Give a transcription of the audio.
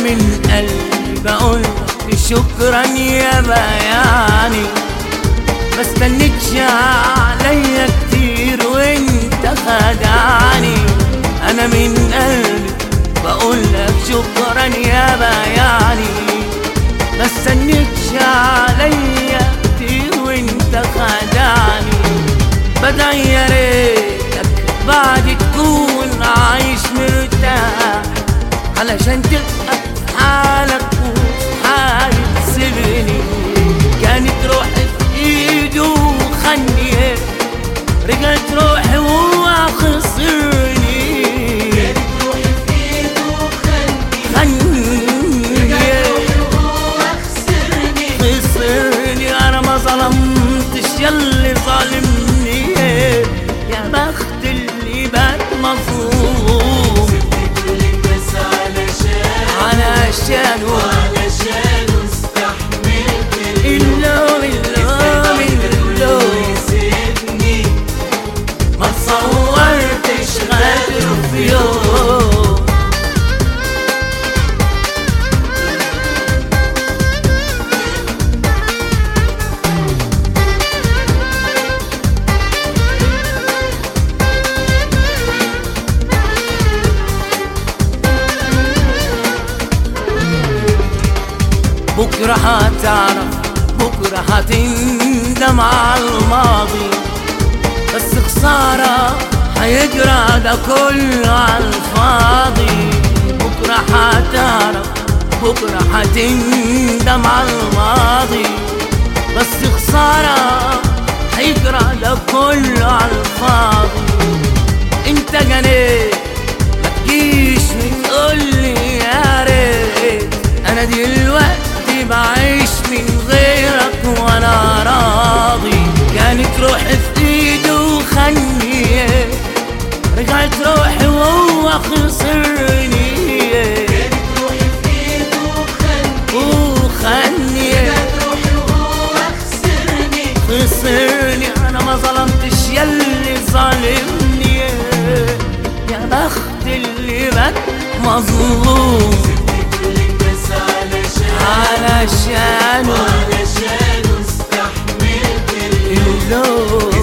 من قلبي بقول شكرا يا بياني ما استنيتش عليا كتير وانت خدعني انا من قلبي بقول لك شكرا يا بياني ما استنيتش عليا كتير وانت خدعني بدعي يا ريتك بعد تكون عايش مرتاح علشان تبقى في حالك وفي حالي تسيبني كانت روحي في ايدي وخني رجعت روحي وهو خسرني روحي في ايده وخلني خني وهو خسرني خسرني انا ما ظلمتش ياللي ظالمني يا بخت اللي بات مظلوم سبتك بس علشان علشانه علشان استحملت اللوم اللوم اللوم يسيبني ما تصورتش غادر في يوم بكرة هتعرف بكرة هتندم على الماضي بس خسارة هيجرى ده كله على الفاضي بكرة هتعرف بكرة هتندم على الماضي بس خسارة هيجرى ده كله على الفاضي انت جنيت ما تجيش وتقولي يا ريت انا دلوقتي بعيش من غيرك وانا راضي كانت روحي في ايدي وخني رجعت روحي وهو خسرني كانت روحي في ايده وخلني وخني كانت روحي وهو خسرني خسرني انا ما ظلمتش ياللي ظالمني يا بخت اللي بات مظلوم سبتك بس علشان علشانه علشان استحملت اللوم